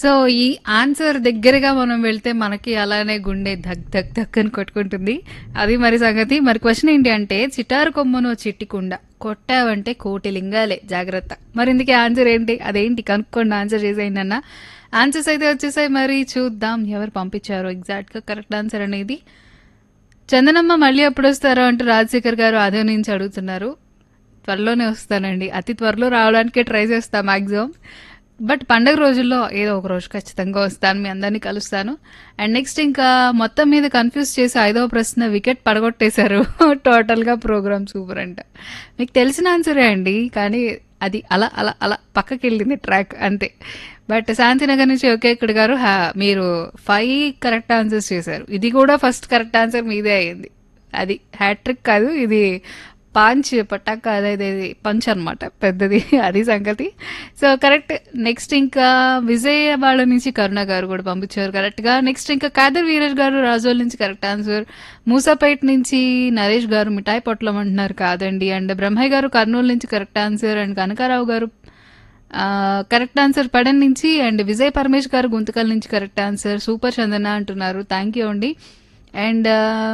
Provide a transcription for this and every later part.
so ఈ answer దగ్గరగా మనం వెళ్తే మనకి అలానే గుండె ధక్ ధక్ ధక్ అని కొట్టుకుంటుంది అది మరి సంగతి మరి క్వశ్చన్ ఏంటి అంటే చిటారు కొమ్మను చిట్టికుండ కొట్టావంటే కోటి లింగాలే జాగ్రత్త మరి ఇందుకే ఆన్సర్ ఏంటి అదేంటి కనుక్కోండి ఆన్సర్ చేసేయండి అన్న ఆన్సర్స్ అయితే వచ్చేసాయి మరి చూద్దాం ఎవరు పంపించారు ఎగ్జాక్ట్ గా కరెక్ట్ ఆన్సర్ అనేది చందనమ్మ మళ్ళీ ఎప్పుడు వస్తారో అంటూ రాజశేఖర్ గారు అదే నుంచి అడుగుతున్నారు త్వరలోనే వస్తానండి అతి త్వరలో రావడానికే ట్రై చేస్తా మాక్సిమం బట్ పండగ రోజుల్లో ఏదో ఒక రోజు ఖచ్చితంగా వస్తాను మీ అందరినీ కలుస్తాను అండ్ నెక్స్ట్ ఇంకా మొత్తం మీద కన్ఫ్యూజ్ చేసి ఐదవ ప్రశ్న వికెట్ పడగొట్టేశారు టోటల్గా ప్రోగ్రామ్ సూపర్ అంట మీకు తెలిసిన ఆన్సరే అండి కానీ అది అలా అలా అలా పక్కకి వెళ్ళింది ట్రాక్ అంతే బట్ శాంతినగర్ నుంచి ఒకే ఇక్కడ గారు హా- మీరు ఫైవ్ కరెక్ట్ ఆన్సర్స్ చేశారు ఇది కూడా ఫస్ట్ కరెక్ట్ ఆన్సర్ మీదే అయ్యింది అది హ్యాట్రిక్ కాదు ఇది పాంచ్ పటాక్ అదేది పంచ్ అనమాట పెద్దది అది సంగతి సో కరెక్ట్ నెక్స్ట్ ఇంకా విజయవాడ నుంచి కరుణ గారు కూడా పంపించారు కరెక్ట్ గా నెక్స్ట్ ఇంకా కాదర్ వీరజ్ గారు రాజోల్ నుంచి కరెక్ట్ ఆన్సర్ మూసాపేట్ నుంచి నరేష్ గారు మిఠాయి పొట్లం అంటున్నారు కాదండి అండ్ బ్రహ్మయ్య గారు కర్నూలు నుంచి కరెక్ట్ ఆన్సర్ అండ్ కనకారావు గారు కరెక్ట్ ఆన్సర్ పడన్ నుంచి అండ్ విజయ్ పరమేష్ గారు గుంతకల్ నుంచి కరెక్ట్ ఆన్సర్ సూపర్ చందన అంటున్నారు థ్యాంక్ యూ అండి అండ్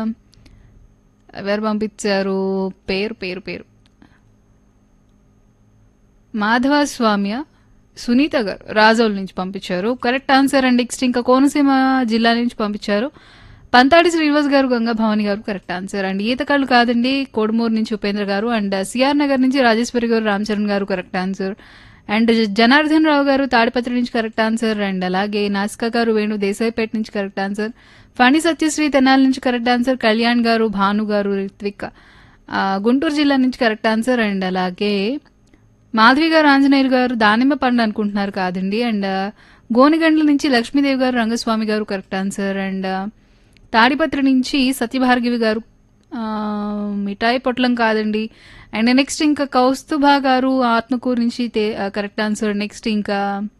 ఎవరు పంపించారు పేరు పేరు పేరు మాధవ స్వామ్య సునీత గారు రాజోల్ నుంచి పంపించారు కరెక్ట్ ఆన్సర్ అండ్ నెక్స్ట్ ఇంకా కోనసీమ జిల్లా నుంచి పంపించారు పంతాడి శ్రీనివాస్ గారు గంగా భవాని గారు కరెక్ట్ ఆన్సర్ అండ్ ఈతకళ్ళు కాదండి కోడుమూరు నుంచి ఉపేంద్ర గారు అండ్ సిఆర్ నగర్ నుంచి Rajeshwari garu Ramcharan garu correct answer and Janardhan Rao garu Tadipatri నుంచి కరెక్ట్ ఆన్సర్ అండ్ అలాగే నాసికా గారు వేణు దేశాయిపేట నుంచి కరెక్ట్ ఆన్సర్ ఫణి సత్యశ్రీ తెనాలి నుంచి కరెక్ట్ ఆన్సర్ కళ్యాణ్ గారు భాను గారు రిత్విక్ ఆ, గుంటూరు జిల్లా నుంచి కరెక్ట్ ఆన్సర్ అండ్ అలాగే మాధవి గారు ఆంజనేయులు గారు దానిమ్మ పండు అనుకుంటున్నారు కాదండి అండ్ గోనిగండ్ల నుంచి లక్ష్మీదేవి గారు రంగస్వామి గారు కరెక్ట్ ఆన్సర్ అండ్ తాడిపత్రి నుంచి సత్యభార్గవి గారు ఆ, మిఠాయి పొట్లం కాదండి అండ్ నెక్స్ట్ ఇంకా కౌస్తుభా గారు ఆత్మకూరు నుంచి తే- ఆ, కరెక్ట్ ఆన్సర్ నెక్స్ట్ ఇంకా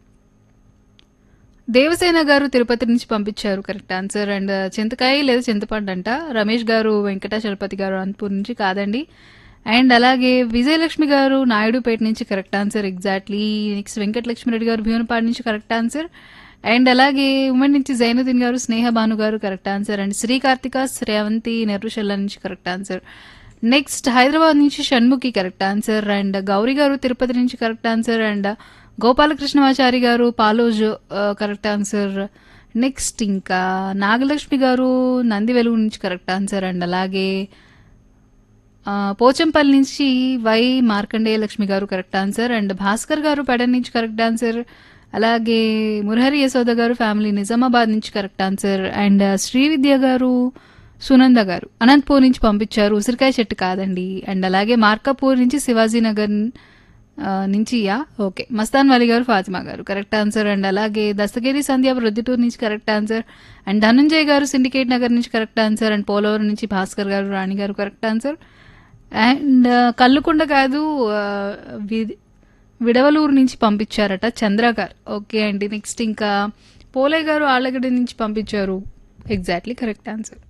దేవసేన గారు తిరుపతి నుంచి పంపించారు కరెక్ట్ ఆన్సర్ అండ్ చింతకాయ లేదా చింతపండు అంట రమేష్ గారు వెంకటాచలపతి గారు అనంతపూర్ నుంచి కాదండి అండ్ అలాగే విజయలక్ష్మి గారు నాయుడుపేట నుంచి correct answer exactly next Venkatalakshmi Reddy garu Bheevanapadu నుంచి కరెక్ట్ ఆన్సర్ అండ్ అలాగే ఉమెన్ నుంచి Zainuddin garu Sneha Bhanu garu correct answer and Sri Karthika Srevanthi Nerrushalla నుంచి కరెక్ట్ ఆన్సర్ నెక్స్ట్ హైదరాబాద్ నుంచి Shanmukhi correct answer and Gowri garu Tirupati నుంచి కరెక్ట్ ఆన్సర్ అండ్ గోపాలకృష్ణమాచారి గారు పాలోజ్ కరెక్ట్ ఆన్సర్ నెక్స్ట్ ఇంకా నాగలక్ష్మి గారు నంది వెలుగు నుంచి కరెక్ట్ ఆన్సర్ అండ్ అలాగే ఆ, పోచంపల్లి నుంచి వై మార్కండేయ లక్ష్మి గారు కరెక్ట్ ఆన్సర్ అండ్ భాస్కర్ గారు పెడన్ నుంచి కరెక్ట్ ఆన్సర్ అలాగే మురహరి యశోద గారు ఫ్యామిలీ నిజామాబాద్ నుంచి కరెక్ట్ ఆన్సర్ అండ్ శ్రీవిద్య గారు సునంద గారు అనంతపూర్ నుంచి పంపించారు ఉసిరికాయ చెట్టు కాదండి అండ్ అలాగే మార్కాపూర్ నుంచి శివాజీ నగర్ ఆ, నుంచి యా ఓకే మస్తాన్ వలి గారు ఫాతిమా గారు కరెక్ట్ ఆన్సర్ అండ్ అలాగే దస్తగిరి సంధ్య ప్రొద్దుటూరు నుంచి కరెక్ట్ ఆన్సర్ అండ్ ధనంజయ్ గారు సిండికేట్ నగర్ నుంచి కరెక్ట్ ఆన్సర్ అండ్ పోలవరం నుంచి భాస్కర్ గారు రాణి గారు కరెక్ట్ ఆన్సర్ అండ్ కల్లుకుండ కాదు ఆ, వి- విడవలూరు నుంచి పంపించారట చంద్ర గారు ఓకే అండి నెక్స్ట్ ఇంకా పోలే గారు ఆళ్ళగడ్డ నుంచి పంపించారు ఎగ్జాక్ట్లీ కరెక్ట్ ఆన్సర్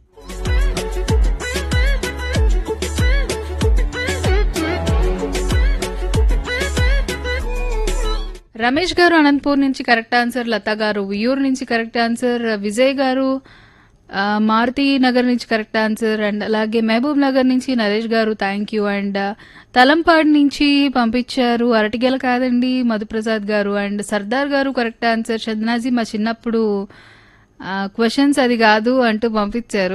రమేష్ గారు అనంతపూర్ నుంచి కరెక్ట్ ఆన్సర్ లత గారు వియూర్ నుంచి కరెక్ట్ ఆన్సర్ విజయ్ గారు ఆ, మారుతి నగర్ నుంచి కరెక్ట్ ఆన్సర్ అండ్ అలాగే మహబూబ్ నగర్ నుంచి నరేష్ గారు థ్యాంక్ యూ అండ్ తలంపాడు నుంచి పంపించారు అరటిగెల కాదండి మధుప్రసాద్ గారు అండ్ సర్దార్ గారు కరెక్ట్ ఆన్సర్ చందనాజీ మా చిన్నప్పుడు క్వశ్చన్స్ అది కాదు అంటూ పంపించారు